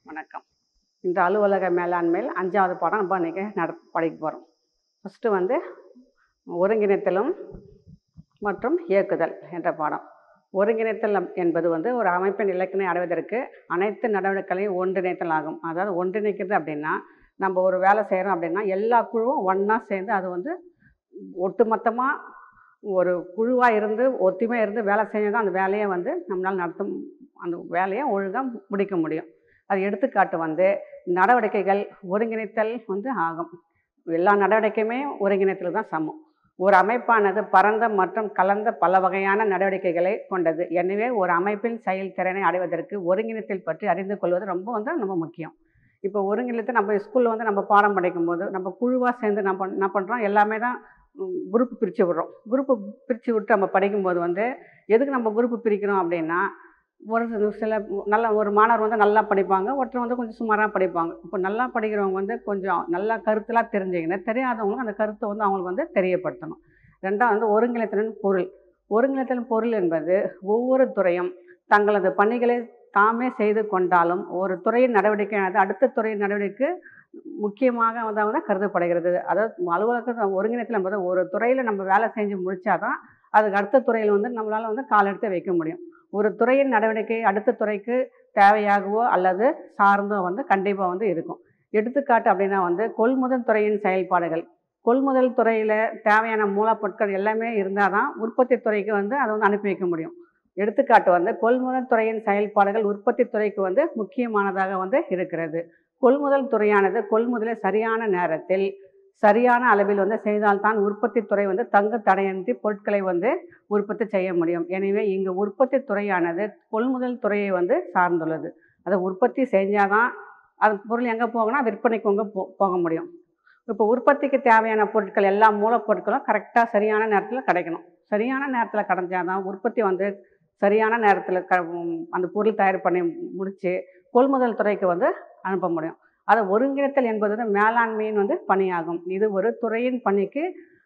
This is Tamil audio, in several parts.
வணக்கம் இந்த அலுவலக மேலாண்மையில் அஞ்சாவது பாடம் நம்ம இன்றைக்கி நட படிக்க போகிறோம் ஃபஸ்ட்டு வந்து ஒருங்கிணைத்தலும் மற்றும் இயக்குதல் என்ற பாடம் ஒருங்கிணைத்தல் எம்- என்பது வந்து ஒரு அமைப்பின் இலக்கினை அடைவதற்கு அனைத்து நடவடிக்கைகளையும் ஒன்றிணைத்தல் ஆகும் அதாவது ஒன்றிணைக்கிறது அப்படின்னா நம்ம ஒரு வேலை செய்கிறோம் அப்படின்னா எல்லா குழுவும் ஒன்றா சேர்ந்து அது வந்து ஒட்டுமொத்தமாக ஒரு குழுவாக இருந்து ஒத்துமையாக இருந்து வேலை செஞ்சு தான் அந்த வேலையை வந்து நம்மளால் நடத்த அந்த வேலையை ஒழுங்காக முடிக்க முடியும் அது எடுத்துக்காட்டு வந்து நடவடிக்கைகள் ஒருங்கிணைத்தல் வந்து ஆகும் எல்லா நடவடிக்கையுமே ஒருங்கிணைத்தல் தான் சமம் ஒரு அமைப்பானது பரந்த மற்றும் கலந்த பல வகையான நடவடிக்கைகளை கொண்டது எனவே ஒரு அமைப்பின் செயல்திறனை அடைவதற்கு ஒருங்கிணைத்தல் பற்றி அறிந்து கொள்வது ரொம்ப வந்து ரொம்ப முக்கியம் இப்போ ஒருங்கிணைத்து நம்ம ஸ்கூலில் வந்து நம்ம பாடம் படிக்கும்போது நம்ம குழுவாக சேர்ந்து நம்ம என்ன பண்ணுறோம் எல்லாமே தான் குரூப் பிரித்து விடுறோம் குரூப்பு பிரித்து விட்டு நம்ம படிக்கும்போது வந்து எதுக்கு நம்ம குரூப்பு பிரிக்கிறோம் அப்படின்னா ஒரு சில- சில நல்ல ஒரு மாணவர் வந்து நல்லா படிப்பாங்க ஒருத்தர் வந்து கொஞ்சம் சுமாராக படிப்பாங்க இப்போ நல்லா படிக்கிறவங்க வந்து கொஞ்சம் நல்லா கருத்துலாம் தெரிஞ்சுக்கணும் தெரியாதவங்களுக்கு அந்த கருத்தை வந்து அவங்களுக்கு வந்து தெரியப்படுத்தணும் ரெண்டாவது வந்து ஒருங்கிணைத்தலின் பொருள் ஒருங்கிணைத்தலின் பொருள் என்பது ஒவ்வொரு துறையும் தங்களது பணிகளை தாமே செய்து கொண்டாலும் ஒரு துறையின் நடவடிக்கையானது அடுத்த துறையின் நடவடிக்கைக்கு முக்கியமாக வந்து கருதப்படுகிறது அதாவது அலுவலக ஒருங்கிணைத்தல் என்பது ஒரு துறையில் நம்ம வேலை செஞ்சு முடிச்சாதான் அதுக்கு அடுத்த துறையில் வந்து நம்மளால் வந்து கால் எடுத்து வைக்க முடியும் ஒரு துறையின் நடவடிக்கை அடுத்த துறைக்கு தேவையாகவோ அல்லது சார்ந்தோ வந்து கண்டிப்பாக வந்து இருக்கும் எடுத்துக்காட்டு அப்படின்னா வந்து கொள்முதல் துறையின் செயல்பாடுகள் கொள்முதல் துறையில் தேவையான மூலப்பொருட்கள் எல்லாமே இருந்தால் தான் உற்பத்தி துறைக்கு வந்து அதை வந்து அனுப்பி வைக்க முடியும் எடுத்துக்காட்டு வந்து கொள்முதல் துறையின் செயல்பாடுகள் உற்பத்தி துறைக்கு வந்து முக்கியமானதாக வந்து இருக்கிறது கொள்முதல் துறையானது கொள்முதலை சரியான நேரத்தில் சரியான அளவில் வந்து செய்தால்தான் உற்பத்தி துறை வந்து தங்கு தடையின்றி பொருட்களை வந்து உற்பத்தி செய்ய முடியும் எனவே இங்கு உற்பத்தி துறையானது கொள்முதல் துறையை வந்து சார்ந்துள்ளது அதை உற்பத்தி செஞ்சாதான் அது பொருள் எங்கே போகணும் விற்பனைக்கு அங்கே போ போக முடியும் இப்போ உற்பத்திக்கு தேவையான பொருட்கள் எல்லா மூலப்பொருட்களும் கரெக்டாக சரியான நேரத்தில் கிடைக்கணும் சரியான நேரத்தில் கிடைச்சாதான் உற்பத்தி வந்து சரியான நேரத்தில் க உம், அந்த பொருள் தயார் பண்ணி முடித்து கொள்முதல் துறைக்கு வந்து அனுப்ப முடியும் அதை ஒருங்கிணைத்தல் என்பது வந்து மேலாண்மையின் வந்து பணியாகும் இது ஒரு துறையின் பணிக்கு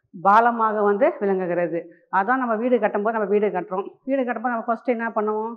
பாலமாக வந்து விளங்குகிறது அதான் நம்ம வீடு கட்டும்போது நம்ம வீடு கட்டுறோம் வீடு கட்டும்போது நம்ம ஃபஸ்ட்டு என்ன பண்ணுவோம்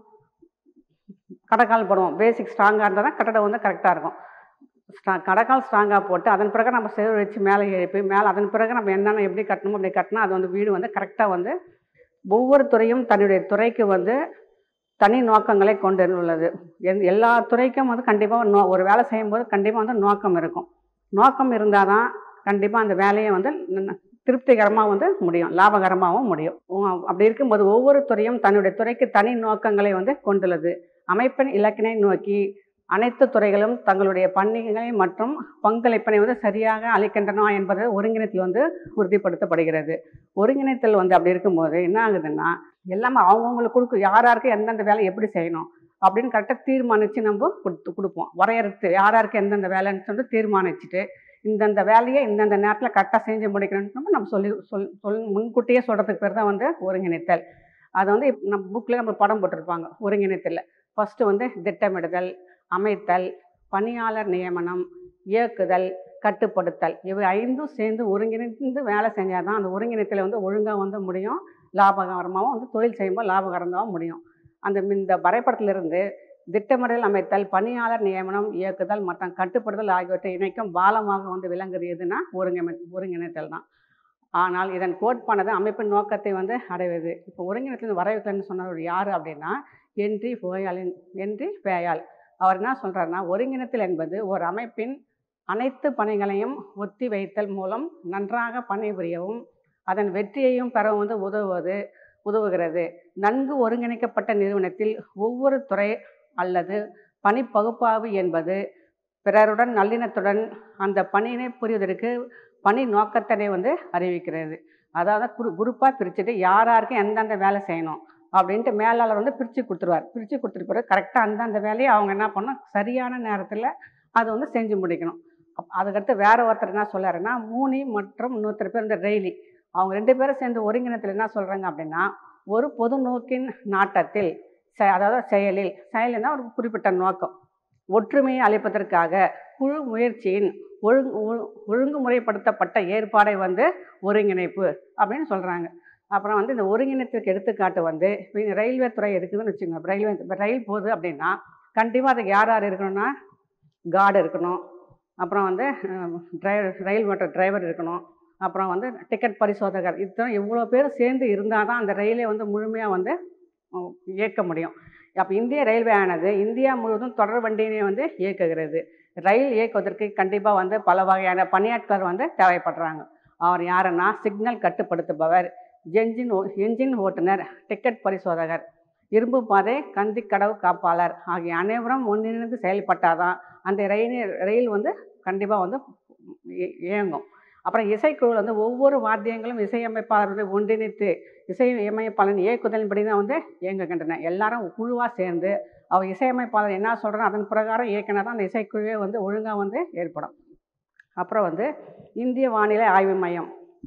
கடைக்கால் போடுவோம் பேசிக் ஸ்ட்ராங்காக இருந்தால் தான் கட்டடம் வந்து கரெக்டாக இருக்கும் ஸ்ட்ரா கடைக்கால் ஸ்ட்ராங்காக போட்டு அதன் பிறகு நம்ம செவரு வச்சு மேலே எழுப்பி மேலே அதன் பிறகு நம்ம என்னென்ன எப்படி கட்டணுமோ அப்படி கட்டினா அது வந்து வீடு வந்து கரெக்டாக வந்து ஒவ்வொரு துறையும் தன்னுடைய துறைக்கு வந்து தனி நோக்கங்களை கொண்டு உள்ளது எந் எல்லா துறைக்கும் வந்து கண்டிப்பாக நோ ஒரு வேலை செய்யும்போது கண்டிப்பாக வந்து நோக்கம் இருக்கும் நோக்கம் இருந்தால் தான் கண்டிப்பாக அந்த வேலையை வந்து ந- திருப்திகரமாக வந்து முடியும் லாபகரமாகவும் முடியும் உ- அப்படி இருக்கும்போது ஒவ்வொரு துறையும் தன்னுடைய துறைக்கு தனி நோக்கங்களை வந்து கொண்டுள்ளது அமைப்பின் இலக்கினை நோக்கி அனைத்து துறைகளும் தங்களுடைய பணிகளை மற்றும் பங்களிப்பினை வந்து சரியாக அளிக்கின்றன என்பது ஒருங்கிணைத்தல் வந்து உறுதிப்படுத்தப்படுகிறது ஒருங்கிணைத்தல் வந்து அப்படி இருக்கும்போது என்ன ஆகுதுன்னா எல்லாமே அவங்கவுங்களுக்கு கொடுக்கும் யார் யாருக்கு எந்தெந்த வேலை எப்படி செய்யணும் அப்படின்னு கரெக்டாக தீர்மானித்து நம்ம கொடுத்து கொடுப்போம் வரையறுத்து யார் யாருக்கு எந்தெந்த வேலைன்னு சொல்லிட்டு தீர்மானிச்சுட்டு இந்தந்த வேலையை இந்தந்த நேரத்தில் கரெக்டாக செஞ்சு முடிக்கணும்னு நம்ம சொல்லி சொல் சொல் முன்கூட்டியே சொல்கிறதுக்கு பேர் தான் வந்து ஒருங்கிணைத்தல் அதை வந்து இப்ப நம்ம புக்கில் நம்ம படம் போட்டிருப்பாங்க ஒருங்கிணைத்தலில் ஃபஸ்ட்டு வந்து திட்டமிடுதல் அமைத்தல் பணியாளர் நியமனம் இயக்குதல் கட்டுப்படுத்தல் இவை ஐந்தும் சேர்ந்து ஒருங்கிணைந்து வேலை செஞ்சால் தான் அந்த ஒருங்கிணைத்தலை வந்து ஒழுங்காக வந்து முடியும் லாபகரமாகவும் வந்து தொழில் செய்யும்போது லாபகரமாகவும் முடியும் அந்த இந்த வரைபடத்திலிருந்து திட்டமிடல் அமைத்தல் பணியாளர் நியமனம் இயக்குதல் மற்றும் கட்டுப்படுதல் ஆகியவற்றை இணைக்கும் பாலமாக வந்து விளங்குது எதுனா ஒருங்கிணை ஒருங்கிணைத்தல் தான் ஆனால் இதன் கோட்பானது அமைப்பின் நோக்கத்தை வந்து அடைவது இப்போ ஒருங்கிணைத்தல் வரைவுத்தல்னு சொன்னவர் யார் அப்படின்னா என்றி ஃபோயாலின் என்றி ஃபேயால் அவர் என்ன சொல்றாருன்னா ஒருங்கிணைத்தல் என்பது ஒரு அமைப்பின் அனைத்து பணிகளையும் ஒத்தி வைத்தல் மூலம் நன்றாக பணிபுரியவும் அதன் வெற்றியையும் பெறவும் வந்து உதவுவது உதவுகிறது நன்கு ஒருங்கிணைக்கப்பட்ட நிறுவனத்தில் ஒவ்வொரு துறை அல்லது பணி பகுப்பாய்வு என்பது பிறருடன் நல்லிணத்துடன் அந்த பணியினை புரிவதற்கு பணி நோக்கத்தினை வந்து அறிவிக்கிறது அதாவது குரு குரூப்பாக பிரிச்சுட்டு யார் யாருக்கு எந்தெந்த வேலை செய்யணும் அப்படின்ட்டு மேலாளர் வந்து பிரித்து கொடுத்துருவார் பிரித்து கொடுத்துட்டு பிறகு கரெக்டாக அந்தந்த வேலையை அவங்க என்ன பண்ணணும் சரியான நேரத்தில் அதை வந்து செஞ்சு முடிக்கணும் அப் அதுக்கடுத்து வேற ஒருத்தர் என்ன சொல்லாருன்னா மூனி மற்றும் இன்னொருத்தர் பேர் இந்த ரெய்லி அவங்க ரெண்டு பேரும் சேர்ந்து ஒருங்கிணத்தில் என்ன சொல்கிறாங்க அப்படின்னா ஒரு பொது நோக்கின் நாட்டத்தில் செ அதாவது செயலில் செயலில்னா ஒரு குறிப்பிட்ட நோக்கம் ஒற்றுமையை அளிப்பதற்காக குழு முயற்சியின் ஒழுங்கு ஒழு- ஒழுங்குமுறைப்படுத்தப்பட்ட ஏற்பாடை வந்து ஒருங்கிணைப்பு அப்படின்னு சொல்கிறாங்க அப்புறம் வந்து இந்த ஒருங்கிணைத்துக்கு எடுத்துக்காட்டு வந்து இப்போ இந்த ரயில்வே துறை இருக்குதுன்னு வச்சுக்கோங்க ரயில்வே இப்போ ரயில் போகுது அப்படின்னா கண்டிப்பாக அதுக்கு யார் யார் இருக்கணும்னா கார்டு இருக்கணும் அப்புறம் வந்து டிரைவர் ரயில் ஓட்டுற டிரைவர் இருக்கணும் அப்புறம் வந்து டிக்கெட் பரிசோதகர் இத்தனை இவ்வளோ பேர் சேர்ந்து இருந்தால் தான் அந்த ரயிலை வந்து முழுமையாக வந்து உம், இயக்க முடியும் அப்போ இந்திய ரயில்வே ஆனது இந்தியா முழுவதும் தொடர் வண்டியினை வந்து இயக்குகிறது ரயில் இயக்குவதற்கு கண்டிப்பாக வந்து பல வகையான பணியாட்கள் வந்து தேவைப்படுறாங்க அவர் யாருன்னா சிக்னல் கட்டுப்படுத்துபவர் என்ஜின் ஓ என்ஜின் ஓட்டுநர் டிக்கெட் பரிசோதகர் இரும்பு பாதை கந்தி கடவு காப்பாளர் ஆகிய அனைவரும் ஒன்றிணைந்து செயல்பட்டாதான் அந்த ரயில் ரயில் வந்து கண்டிப்பாக வந்து இ- இயங்கும் அப்புறம் இசைக்குழு வந்து ஒவ்வொரு வாத்தியங்களும் இசையமைப்பாளர்கள் ஒன்றிணைத்து இசையமைப்பாளன் இயக்குதலின்படி தான் வந்து இயங்குகின்றன எல்லாரும் குழுவாக சேர்ந்து அவர் இசையமைப்பாளர் என்ன சொல்கிறாரோ அதன் பிரகாரம் இயக்கினா தான் அந்த இசைக்குழுவே வந்து ஒழுங்காக வந்து ஏற்படும் அப்புறம் வந்து இந்திய வானிலை ஆய்வு மையம்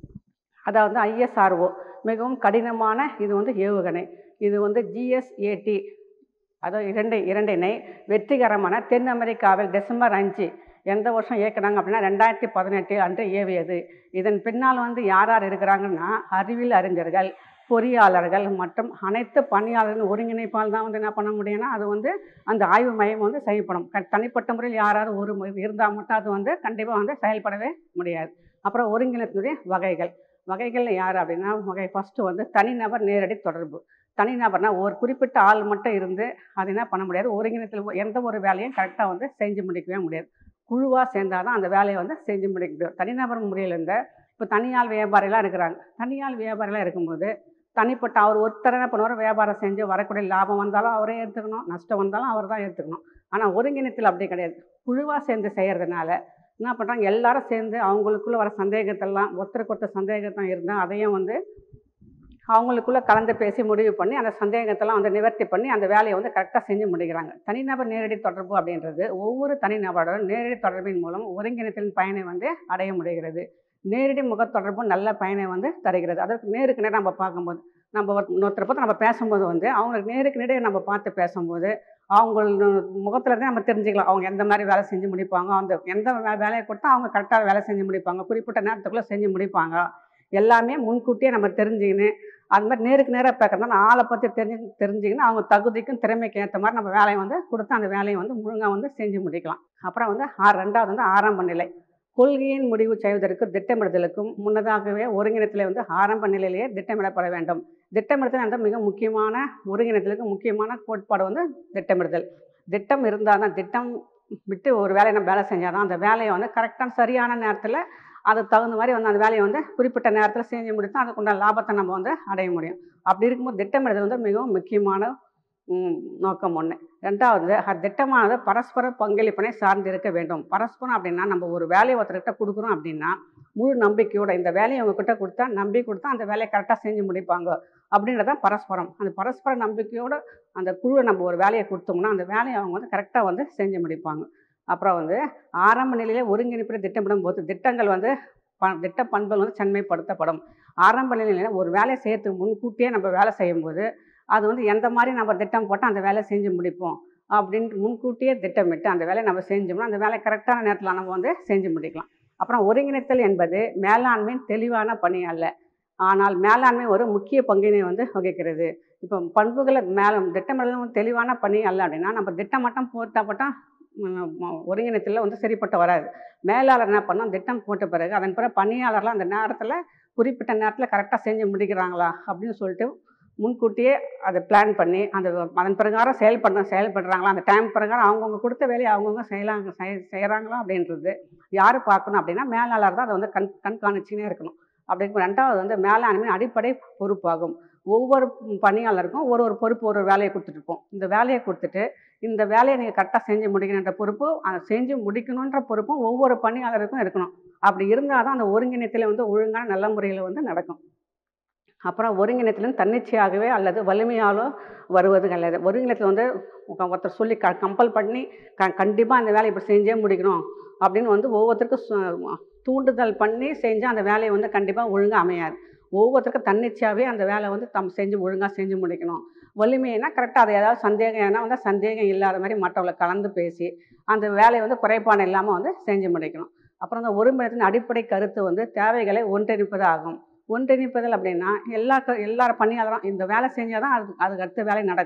அதாவது ஐஎஸ்ஆர்ஓ மிகவும் கடினமான இது வந்து ஏவுகணை இது வந்து ஜிஎஸ்ஏடி அதாவது இரண்டு இரண்டினை வெற்றிகரமான தென் அமெரிக்காவில் டிசம்பர் அஞ்சு எந்த வருஷம் இயக்குனாங்க அப்படின்னா ரெண்டாயிரத்தி பதினெட்டு அன்று ஏவியது இதன் பின்னால் வந்து யார் யார் இருக்கிறாங்கன்னா அறிவியல் அறிஞர்கள் பொறியாளர்கள் மற்றும் அனைத்து பணியாளர்கள் ஒருங்கிணைப்பால் தான் வந்து என்ன பண்ண முடியும்னா அது வந்து அந்த ஆய்வு மையம் வந்து செயல்படும் க- தனிப்பட்ட முறையில் யாராவது ஒரு இருந்தால் மட்டும் அது வந்து கண்டிப்பாக வந்து செயல்படவே முடியாது அப்புறம் ஒருங்கிணைப்பினுடைய வகைகள் வகைகளில் யார் அப்படின்னா வகை ஃபஸ்ட்டு வந்து தனிநபர் நேரடி தொடர்பு தனிநபர்னா ஒரு குறிப்பிட்ட ஆள் மட்டும் இருந்து அது என்ன பண்ண முடியாது ஒருங்கிணைத்தில் எந்த ஒரு வேலையும் கரெக்டாக வந்து செஞ்சு முடிக்கவே முடியாது குழுவாக சேர்ந்தால் தான் அந்த வேலையை வந்து செஞ்சு முடிக்க முடியும் தனிநபர் முறையில் இருந்த இப்போ தனியாள் வியாபாரிலாம் இருக்கிறாங்க தனியாள் வியாபாரிலாம் இருக்கும்போது தனிப்பட்ட அவர் ஒருத்தர் என்ன பண்ணுவார் வியாபாரம் செஞ்சு வரக்கூடிய லாபம் வந்தாலும் அவரே எடுத்துக்கணும் நஷ்டம் வந்தாலும் அவர் தான் எடுத்துக்கணும் ஆனால் ஒருங்கிணைத்தில் அப்படி கிடையாது குழுவாக சேர்ந்து செய்கிறதுனால என்ன பண்ணுறாங்க எல்லாரும் சேர்ந்து அவங்களுக்குள்ள வர சந்தேகத்தெல்லாம் ஒருத்தருக்கு ஒருத்தர் சந்தேகத்தான் இருந்தால் அதையும் வந்து அவங்களுக்குள்ள கலந்து பேசி முடிவு பண்ணி அந்த சந்தேகத்தெல்லாம் வந்து நிவர்த்தி பண்ணி அந்த வேலையை வந்து கரெக்டாக செஞ்சு முடிக்கிறாங்க தனிநபர் நேரடி தொடர்பு அப்படின்றது ஒவ்வொரு தனிநபருடன் நேரடி தொடர்பின் மூலம் ஒருங்கிணைத்தலின் பயனை வந்து அடைய முடிகிறது நேரடி முகத்தொடர்பு நல்ல பயனை வந்து தருகிறது அதற்கு நேருக்கு நேரம் நம்ம பார்க்கும்போது நம்ம ஒரு- இன்னொருத்தரை பார்த்து நம்ம பேசும்போது வந்து அவங்களுக்கு நேருக்கு நேரே நம்ம பார்த்து பேசும்போது அவங்க முகத்தில் இருந்து நம்ம தெரிஞ்சுக்கலாம் அவங்க எந்த மாதிரி வேலை செஞ்சு முடிப்பாங்க அந்த எந்த வே- வேலையை கொடுத்தா அவங்க கரெக்டாக வேலை செஞ்சு முடிப்பாங்க குறிப்பிட்ட நேரத்துக்குள்ளே செஞ்சு முடிப்பாங்க எல்லாமே முன்கூட்டியே நம்ம தெரிஞ்சுக்கின்னு அது மாதிரி நேருக்கு நேராக பார்க்கறதுனால ஆளை பற்றி தெரிஞ்சு தெரிஞ்சுக்கின்னு அவங்க தகுதிக்கும் திறமைக்கும் ஏற்ற மாதிரி நம்ம வேலையை வந்து கொடுத்து அந்த வேலையை வந்து முழுங்காக வந்து செஞ்சு முடிக்கலாம் அப்புறம் வந்து ஆ- ரெண்டாவது வந்து ஆரம்ப நிலை கொள்கையின் முடிவு செய்வதற்கு திட்டமிடுதலுக்கும் முன்னதாகவே ஒருங்கிணைத்தில் வந்து ஆரம்ப நிலையிலேயே திட்டமிடப்பட வேண்டும் திட்டமிடுதல் என்ற மிக முக்கியமான ஒருங்கிணைத்தலுக்கு முக்கியமான கோட்பாடு வந்து திட்டமிடுதல் திட்டம் இருந்தால் தான் திட்டம் விட்டு ஒரு வேலையை நம்ம வேலை செஞ்சால் தான் அந்த வேலையை வந்து கரெக்டான சரியான நேரத்தில் அதுக்கு தகுந்த மாதிரி வந்து அந்த வேலையை வந்து குறிப்பிட்ட நேரத்தில் செஞ்சு முடித்தா அதுக்குண்டான லாபத்தை நம்ம வந்து அடைய முடியும் அப்படி இருக்கும்போது திட்டமிடுதல் வந்து மிகவும் முக்கியமான ம், நோக்கம் ஒன்று ரெண்டாவது அத்திட்டமானது பரஸ்பர பங்களிப்பினை சார்ந்து இருக்க வேண்டும் பரஸ்பரம் அப்படின்னா நம்ம ஒரு வேலையை ஒருத்தர்கிட்ட கொடுக்குறோம் அப்படின்னா முழு நம்பிக்கையோட இந்த வேலையை உங்ககிட்ட கொடுத்தா நம்பி கொடுத்தா அந்த வேலையை கரெக்டாக செஞ்சு முடிப்பாங்க அப்படின்றது தான் பரஸ்பரம் அந்த பரஸ்பர நம்பிக்கையோட அந்த குழுவை நம்ம ஒரு வேலையை கொடுத்தோம்னா அந்த வேலையை அவங்க வந்து கரெக்டாக வந்து செஞ்சு முடிப்பாங்க அப்புறம் வந்து ஆரம்ப நிலையிலே ஒருங்கிணைப்பை திட்டமிடும் போது திட்டங்கள் வந்து ப திட்ட பண்புகள் வந்து செம்மைப்படுத்தப்படும் ஆரம்ப நிலையில் ஒரு வேலையை செய்யறதுக்கு முன்கூட்டியே நம்ம வேலை செய்யும்போது அது வந்து எந்த மாதிரி நம்ம திட்டம் போட்டால் அந்த வேலையை செஞ்சு முடிப்போம் அப்படின்ட்டு முன்கூட்டியே திட்டமிட்டு அந்த வேலையை நம்ம செஞ்சோம்னா அந்த வேலையை கரெக்டான நேரத்தில் நம்ம வந்து செஞ்சு முடிக்கலாம் அப்புறம் ஒருங்கிணைத்தல் என்பது மேலாண்மையின் தெளிவான பணி அல்ல ஆனால் மேலாண்மை ஒரு முக்கிய பங்கினை வந்து வகிக்கிறது இப்போ பண்புகளை மேலே திட்டமிடலும் ஒரு தெளிவான பணி அல்ல அப்படின்னா நம்ம திட்டம் மட்டும் போட்டால் போட்டால் ஒருங்கிணைத்தில் வந்து சரிப்பட்டு வராது மேலாளர் என்ன பண்ணோம் திட்டம் போட்ட பிறகு அதன் பிறகு பணியாளர்லாம் அந்த நேரத்தில் குறிப்பிட்ட நேரத்தில் கரெக்டாக செஞ்சு முடிக்கிறாங்களா அப்படின்னு சொல்லிட்டு முன்கூட்டியே அதை பிளான் பண்ணி அந்த அதன் பிரகாரம் செயல்பட செயல்படுறாங்களா அந்த டைம் பிரகாரம் அவங்கவுங்க கொடுத்த வேலையை அவங்கவுங்க செய்யலாங்க செய் செய்கிறாங்களா அப்படின்றது யார் பார்க்கணும் அப்படின்னா மேலாளர் தான் அதை வந்து கண் கண்காணிச்சுனே இருக்கணும் அப்படி ரெண்டாவது வந்து மேலாண்மையின் அடிப்படை பொறுப்பாகும் ஒவ்வொரு பணியாளருக்கும் ஒரு ஒரு பொறுப்பு ஒரு ஒரு வேலையை கொடுத்துட்ருப்போம் இந்த வேலையை கொடுத்துட்டு இந்த வேலையை நீங்கள் கரெக்டாக செஞ்சு முடிக்கணுன்ற பொறுப்பு அதை செஞ்சு முடிக்கணுன்ற பொறுப்பும் ஒவ்வொரு பணியாளருக்கும் இருக்கணும் அப்படி இருந்தால் தான் அந்த ஒருங்கிணைத்தில் வந்து ஒழுங்கான நல்ல முறையில் வந்து நடக்கும் அப்புறம் ஒருங்கிணைத்திலும் தன்னிச்சையாகவே அல்லது வலிமையாலோ வருவது கிடையாது ஒருங்கிணைத்தில் வந்து ஒருத்த- ஒருத்தர் சொல்லி க கம்பல் பண்ணி க கண்டிப்பாக அந்த வேலையை இப்படி செஞ்சே முடிக்கணும் அப்படின்னு வந்து ஒவ்வொருத்தருக்கும் சு- தூண்டுதல் பண்ணி செஞ்சால் அந்த வேலையை வந்து கண்டிப்பாக ஒழுங்காக அமையாது ஒவ்வொருத்தருக்கும் தன்னிச்சையாகவே அந்த வேலை வந்து தம் செஞ்சு ஒழுங்காக செஞ்சு முடிக்கணும் வலிமைனா கரெக்டாக அது ஏதாவது சந்தேகம் ஏன்னா வந்து சந்தேகம் இல்லாத மாதிரி மற்றவங்களை கலந்து பேசி அந்த வேலையை வந்து குறைபாடு இல்லாமல் வந்து செஞ்சு முடிக்கணும் அப்புறம் அந்த ஒருங்கிணைத்தின் அடிப்படை கருத்து வந்து தேவைகளை ஒன்றிணைப்பது ஆகும் ஒன்றிணைப்பதில் அப்படின்னா எல்லா க- எல்லா பணியாளரும் இந்த வேலை செஞ்சால் தான் அது அதுக்கு அடுத்த வேலை நடக்கும்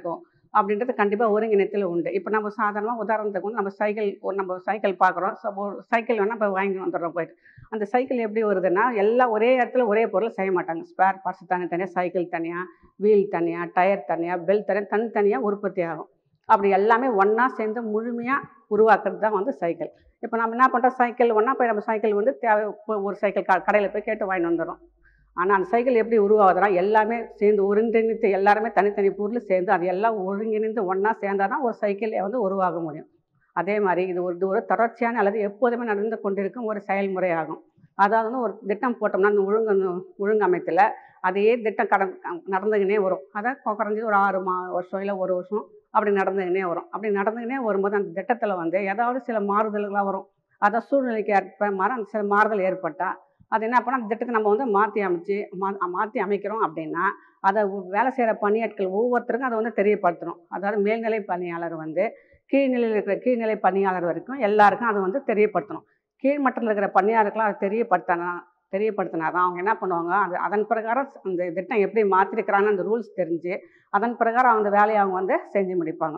அப்படின்றது கண்டிப்பாக ஒருங்கிணைத்தில் உண்டு இப்போ நம்ம சாதாரணமாக உதாரணத்துக்கு வந்து நம்ம சைக்கிள் ஒரு நம்ம சைக்கிள் பார்க்குறோம் ஒரு சைக்கிள் வேணால் இப்போ வாங்கி வந்துடுறோம் போயிட்டு அந்த சைக்கிள் எப்படி வருதுன்னா எல்லாம் ஒரே இடத்துல ஒரே பொருள் செய்ய மாட்டாங்க ஸ்பேர் பார்ட்ஸ் தனித்தனியாக சைக்கிள் தனியாக வீல் தனியாக டயர் தனியாக பெல்ட் தனியாக தனித்தனியாக உற்பத்தி ஆகும் அப்படி எல்லாமே ஒன்றா சேர்ந்து முழுமையாக உருவாக்குறது தான் வந்து சைக்கிள் இப்போ நம்ம என்ன பண்ணுறோம் சைக்கிள் ஒன்றா போய் நம்ம சைக்கிள் வந்து தேவை இப்போ ஒரு சைக்கிள் க கடையில் போய் கேட்டு வாங்கிட்டு வந்துடுறோம் ஆனால் அந்த சைக்கிள் எப்படி உருவாகுதுன்னா எல்லாமே சேர்ந்து ஒருங்கிணைத்து எல்லாருமே தனித்தனி பொருள் சேர்ந்து அது எல்லாம் ஒருங்கிணைந்து ஒன்றா சேர்ந்தால் தான் ஒரு சைக்கிள் வந்து உருவாக முடியும் அதே மாதிரி இது ஒரு இது ஒரு தொடர்ச்சியான அல்லது எப்போதுமே நடந்து கொண்டிருக்கும் ஒரு செயல்முறை ஆகும் அதாவது வந்து ஒரு திட்டம் போட்டோம்னா அந்த ஒழுங்கு ஒழுங்கமைத்தில் அதே திட்டம் கடன் நடந்துக்கினே வரும் அதான் குறைஞ்சி ஒரு ஆறு மா வருஷம் இல்லை ஒரு வருஷம் அப்படி நடந்துக்கினே வரும் அப்படி நடந்துக்கினே வரும்போது அந்த திட்டத்தில் வந்து ஏதாவது சில மாறுதல்களாக வரும் அதை சூழ்நிலைக்கு ஏற்ப மாற அந்த சில மாறுதல் ஏற்பட்டால் அது என்ன பண்ணால் அந்த திட்டத்தை நம்ம வந்து மாற்றி அமைச்சு மா மாற்றி அமைக்கிறோம் அப்படின்னா அதை வேலை செய்கிற பணியாட்கள் ஒவ்வொருத்தருக்கும் அதை வந்து தெரியப்படுத்தணும் அதாவது மேல்நிலை பணியாளர் வந்து கீழ்நிலையில் இருக்கிற கீழ்நிலை பணியாளர் வரைக்கும் எல்லாருக்கும் அதை வந்து தெரியப்படுத்தணும் கீழ்மட்டத்தில் இருக்கிற பணியாளருக்கெல்லாம் அதை தெரியப்படுத்தினா தெரியப்படுத்தினா தான் அவங்க என்ன பண்ணுவாங்க அது அதன் பிரகாரம் அந்த திட்டம் எப்படி மாற்றிருக்கிறாங்கன்னு அந்த ரூல்ஸ் தெரிஞ்சு அதன் பிரகாரம் அந்த வேலையை அவங்க வந்து செஞ்சு முடிப்பாங்க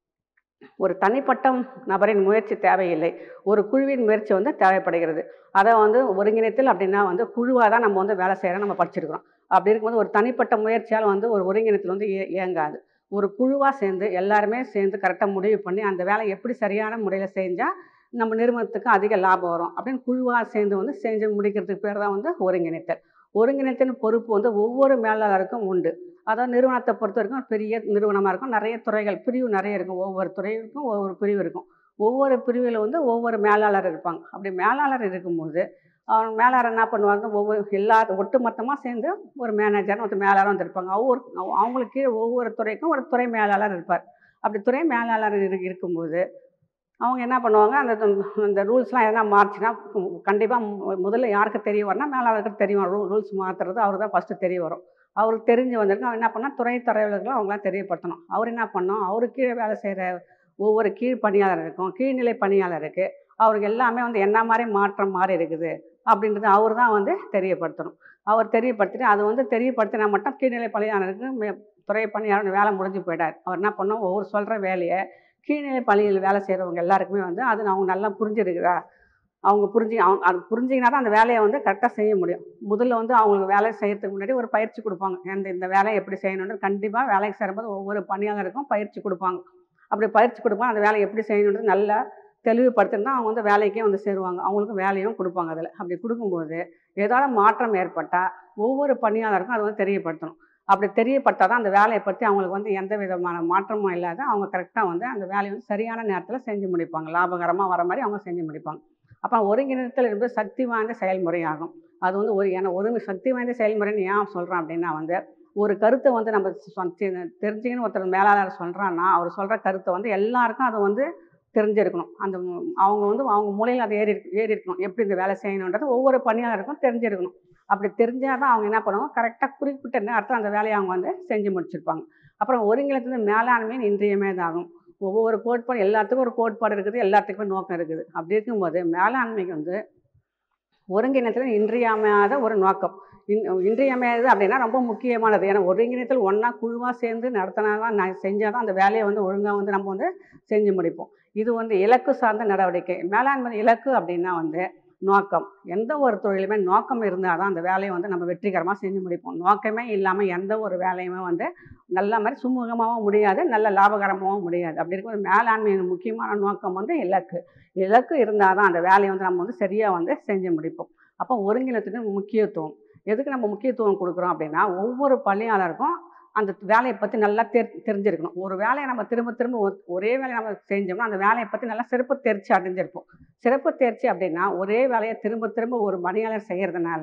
ஒரு தனிப்பட்ட நபரின் முயற்சி தேவையில்லை ஒரு குழுவின் முயற்சி வந்து தேவைப்படுகிறது அதை வந்து ஒருங்கிணைத்தல் அப்படின்னா வந்து குழுவாக தான் நம்ம வந்து வேலை செய்கிறோம் நம்ம படிச்சிருக்கிறோம் அப்படி இருக்கும்போது ஒரு தனிப்பட்ட முயற்சியால் வந்து ஒரு ஒருங்கிணைத்தல் வந்து இய- இயங்காது ஒரு குழுவாக சேர்ந்து எல்லாருமே சேர்ந்து கரெக்டாக முடிவு பண்ணி அந்த வேலை எப்படி சரியான முறையில் செஞ்சால் நம்ம நிறுவனத்துக்கு அதிக லாபம் வரும் அப்படின்னு குழுவாக சேர்ந்து வந்து செஞ்சு முடிக்கிறதுக்கு பேர் தான் வந்து ஒருங்கிணைத்தல் ஒருங்கிணைத்தல் பொறுப்பு வந்து ஒவ்வொரு மேலாளருக்கும் உண்டு அதாவது நிறுவனத்தை பொறுத்த வரைக்கும் பெரிய நிறுவனமாக இருக்கும் நிறைய துறைகள் பிரிவு நிறைய இருக்கும் ஒவ்வொரு துறைக்கும் ஒவ்வொரு பிரிவு இருக்கும் ஒவ்வொரு பிரிவில் வந்து ஒவ்வொரு மேலாளர் இருப்பாங்க அப்படி மேலாளர் இருக்கும்போது அவங்க மேலாளர் என்ன பண்ணுவாங்க ஒவ்வொரு எல்லா ஒட்டுமொத்தமாக சேர்ந்து ஒரு மேனேஜர் ஒரு மேலாளர் வந்து இருப்பாங்க ஒவ்வொரு அவ- அவங்களுக்கு கீழே ஒவ்வொரு துறைக்கும் ஒரு துறை மேலாளர் இருப்பார் அப்படி துறை மேலாளர் இரு இருக்கும்போது அவங்க என்ன பண்ணுவாங்க அந்த அந்த ரூல்ஸ்லாம் எதனா மாறுச்சுன்னா கண்டிப்பாக முதல்ல யாருக்கு தெரிய வரும்னா மேலாளருக்கு தெரியும் ரூ ரூல்ஸ் மாற்றுறது அவருக்கு தான் ஃபஸ்ட்டு தெரிய வரும் அவருக்கு தெரிஞ்சு வந்திருக்கு அவன் என்ன பண்ணால் துறை தலைவர்களுக்கு அவங்களாம் தெரியப்படுத்தணும் அவர் என்ன பண்ணோம் அவருக்கு கீழே வேலை செய்கிற ஒவ்வொரு கீழ் பணியாளர் இருக்கும் கீழ்நிலை பணியாளருக்கு அவருக்கு எல்லாமே வந்து என்ன மாதிரி மாற்றம் மாறி இருக்குது அப்படின்றது அவர் தான் வந்து தெரியப்படுத்தணும் அவர் தெரியப்படுத்திட்டு அது வந்து தெரியப்படுத்தினா மட்டும் கீழ்நிலை பணியாளருக்கு மே- துறை பணியாளர் வேலை முடிஞ்சு போயிடாது அவர் என்ன பண்ணோம் ஒவ்வொரு சொல்கிற வேலையை கீழ்நிலை பணியில் வேலை செய்கிறவங்க எல்லாருக்குமே வந்து அது அவங்க நல்லா புரிஞ்சிருக்குதா அவங்க புரிஞ்சு அவங்க அது புரிஞ்சிங்கன்னா தான் அந்த வேலையை வந்து கரெக்டாக செய்ய முடியும் முதல்ல வந்து அவங்களுக்கு வேலை செய்யறதுக்கு முன்னாடி ஒரு பயிற்சி கொடுப்பாங்க இந்த இந்த வேலையை எப்படி செய்யணுன்றது கண்டிப்பாக வேலைக்கு சேரும்போது ஒவ்வொரு பணியாளருக்கும் பயிற்சி கொடுப்பாங்க அப்படி பயிற்சி கொடுப்பாங்க அந்த வேலையை எப்படி செய்யணுன்றது நல்லா தெளிவுபடுத்தினா அவங்க வந்து வேலைக்கே வந்து சேருவாங்க அவங்களுக்கும் வேலையும் கொடுப்பாங்க அதில் அப்படி கொடுக்கும்போது ஏதாவது மாற்றம் ஏற்பட்டால் ஒவ்வொரு பணியாளருக்கும் அதை வந்து தெரியப்படுத்தணும் அப்படி தெரியப்பட்டால் தான் அந்த வேலையை பற்றி அவங்களுக்கு வந்து எந்த விதமான மாற்றமும் இல்லாத அவங்க கரெக்டாக வந்து அந்த வேலையை வந்து சரியான நேரத்தில் செஞ்சு முடிப்பாங்க லாபகரமாக வர மாதிரி அவங்க செஞ்சு முடிப்பாங்க அப்போ ஒருங்கிணைத்தல் என்பது சக்தி வாய்ந்த செயல்முறையாகும் அது வந்து ஒரு ஏன்னா ஒரு சக்தி வாய்ந்த செயல்முறைன்னு ஏன் சொல்கிறேன் அப்படின்னா வந்து ஒரு கருத்தை வந்து நம்ம சொ- தெ- தெரிஞ்சுக்கணும் ஒருத்தர் மேலாளர் சொல்கிறான்னா அவர் சொல்கிற கருத்தை வந்து எல்லாருக்கும் அதை வந்து தெரிஞ்சிருக்கணும் அந்த மு- அவங்க வந்து அவங்க மூலையில் அது ஏறி இருக்கு- ஏறி இருக்கணும் எப்படி இந்த வேலை செய்யணுன்றது ஒவ்வொரு பணியாளருக்கும் தெரிஞ்சிருக்கணும் அப்படி தெரிஞ்சால் தான் அவங்க என்ன பண்ணுவாங்க கரெக்டாக குறிப்பிட்ட நேரத்தில் அந்த வேலையை அவங்க வந்து செஞ்சு முடிச்சிருப்பாங்க அப்புறம் ஒருங்கிணைத்தது மேலாண்மையின் இன்றியமையதாகும் ஒவ்வொரு கோட்பாடு எல்லாத்துக்கும் ஒரு கோட்பாடு இருக்குது எல்லாத்துக்குமே நோக்கம் இருக்குது அப்படி இருக்கும்போது மேலாண்மைக்கு வந்து ஒருங்கிணைத்தல் இன்றியமையாத ஒரு நோக்கம் இன் இன்றியமையாதது அப்படின்னா ரொம்ப முக்கியமானது ஏன்னா ஒருங்கிணைத்தல் ஒன்றா குழுவாக சேர்ந்து நடத்தினா தான் நான் செஞ்சால் தான் அந்த வேலையை வந்து ஒழுங்காக வந்து நம்ம வந்து செஞ்சு முடிப்போம் இது வந்து இலக்கு சார்ந்த நடவடிக்கை மேலாண்மை இலக்கு அப்படின்னா வந்து நோக்கம் எந்த ஒரு தொழிலுமே நோக்கம் இருந்தால் தான் அந்த வேலையை வந்து நம்ம வெற்றிகரமாக செஞ்சு முடிப்போம் நோக்கமே இல்லாமல் எந்த ஒரு வேலையுமே வந்து நல்ல மாதிரி சுமூகமாகவும் முடியாது நல்ல லாபகரமாகவும் முடியாது அப்படி இருக்கும்போது மேலாண்மையின் முக்கியமான நோக்கம் வந்து இலக்கு இலக்கு இருந்தால் தான் அந்த வேலையை வந்து நம்ம வந்து சரியாக வந்து செஞ்சு முடிப்போம் அப்போ ஒருங்கிணைத்துக்கு முக்கியத்துவம் எதுக்கு நம்ம முக்கியத்துவம் கொடுக்குறோம் அப்படின்னா ஒவ்வொரு பணியாளருக்கும் அந்த வேலையை பற்றி நல்லா தெரி தெரிஞ்சிருக்கணும் ஒரு வேலையை நம்ம திரும்ப திரும்ப ஒ- ஒரே வேலையை நம்ம செஞ்சோம்னா அந்த வேலையை பற்றி நல்லா சிறப்பு தேர்ச்சி அடைஞ்சிருப்போம் சிறப்பு தேர்ச்சி அப்படின்னா ஒரே வேலையை திரும்ப திரும்ப ஒரு பணியாளர் செய்கிறதுனால